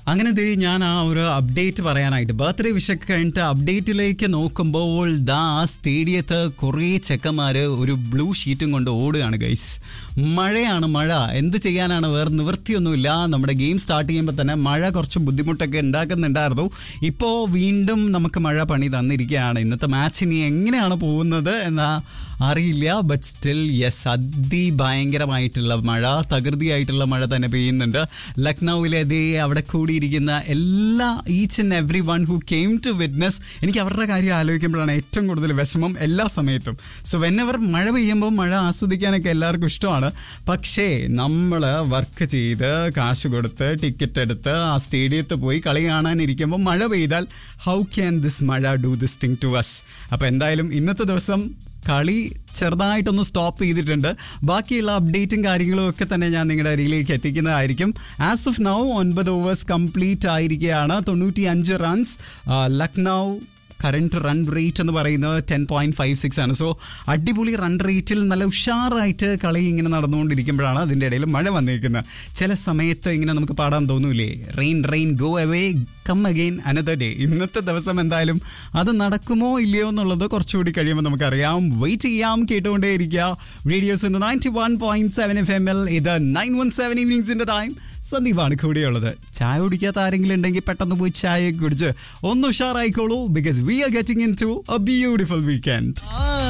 അങ്ങനെ ദേ ഞാൻ ആ ഒരു അപ്ഡേറ്റ് പറയാനായിട്ട് ബർത്ത്ഡേ വിഷൊക്കെ കഴിഞ്ഞിട്ട് അപ്ഡേറ്റിലേക്ക് നോക്കുമ്പോൾ ദാ ആ സ്റ്റേഡിയത്ത് കുറേ ചെക്കന്മാര് ഒരു ബ്ലൂ ഷീറ്റും കൊണ്ട് ഓടുകയാണ് ഗൈസ് മഴയാണ് മഴ എന്ത് ചെയ്യാനാണ് വേറെ നിവൃത്തിയൊന്നുമില്ല നമ്മുടെ ഗെയിം സ്റ്റാർട്ട് ചെയ്യുമ്പോൾ തന്നെ മഴ കുറച്ച് ബുദ്ധിമുട്ടൊക്കെ ഉണ്ടാക്കുന്നുണ്ടായിരുന്നു ഇപ്പോൾ വീണ്ടും നമുക്ക് മഴ പണി തന്നിരിക്കുകയാണ് ഇന്നത്തെ മാച്ച് ഇനി എങ്ങനെയാണ് പോകുന്നത് എന്നാ അറിയില്ല ബട്ട് സ്റ്റിൽ യെസ് അതിഭയങ്കരമായിട്ടുള്ള മഴ തകൃതിയായിട്ടുള്ള മഴ തന്നെ പെയ്യുന്നുണ്ട് ലക്നൌവിലെ അതേ അവിടെ കൂടിയിരിക്കുന്ന എല്ലാ each and every one who came to witness എനിക്ക് അവരുടെ കാര്യം ആലോചിക്കുമ്പോഴാണ് ഏറ്റവും കൂടുതൽ വിഷമം എല്ലാ സമയത്തും സോ വെന്നവർ മഴ പെയ്യുമ്പോൾ മഴ ആസ്വദിക്കാനൊക്കെ എല്ലാവർക്കും ഇഷ്ടമാണ് പക്ഷേ നമ്മൾ വർക്ക് ചെയ്ത് കാശ് കൊടുത്ത് ടിക്കറ്റ് എടുത്ത് ആ സ്റ്റേഡിയത്തിൽ പോയി കളി കാണാനിരിക്കുമ്പോൾ മഴ പെയ്താൽ ഹൗ ക്യാൻ ദിസ് മഴ do this thing to us അപ്പോൾ എന്തായാലും ഇന്നത്തെ ദിവസം കളി ചെറുതായിട്ടൊന്ന് സ്റ്റോപ്പ് ചെയ്തിട്ടുണ്ട് ബാക്കിയുള്ള അപ്ഡേറ്റും കാര്യങ്ങളും ഒക്കെ തന്നെ ഞാൻ നിങ്ങളുടെ അരികിലേക്ക് എത്തിക്കുന്നതായിരിക്കും ആസ് ഓഫ് നൗ ഒൻപത് ഓവേഴ്സ് കംപ്ലീറ്റ് ആയിരിക്കുകയാണ് തൊണ്ണൂറ്റി അഞ്ച് runs Lucknow current run rate എന്ന് പറയുന്നത് ടെൻ പോയിന്റ് ഫൈവ് സിക്സ് ആണ് സോ അടിപൊളി റൺ റേറ്റിൽ നല്ല ഉഷാറായിട്ട് കളി ഇങ്ങനെ നടന്നുകൊണ്ടിരിക്കുമ്പോഴാണ് അതിൻ്റെ ഇടയിൽ മഴ വന്നിരിക്കുന്നത് ചില സമയത്ത് ഇങ്ങനെ നമുക്ക് പാടാൻ തോന്നൂലേ rain rain go away come again another day ഇന്നത്തെ ദിവസം എന്തായാലും അത് നടക്കുമോ ഇല്ലയോ എന്നുള്ളത് കുറച്ചുകൂടി കഴിയുമ്പോൾ നമുക്കറിയാം വെയിറ്റ് ചെയ്യാം കേട്ടുകൊണ്ടേയിരിക്കുക radio's ninety one point seven F M L ഇത് നയൻ വൺ സെവൻ ഈവനിങ്സിന്റെ ടൈം സന്ദീപാണ് കൂടെയുള്ളത് ചായ കുടിക്കാത്ത ആരെങ്കിലും ഉണ്ടെങ്കിൽ പെട്ടെന്ന് പോയി ചായ കുടിച്ച് ഒന്ന് ഉഷാറായിക്കോളൂ because we are getting into a beautiful weekend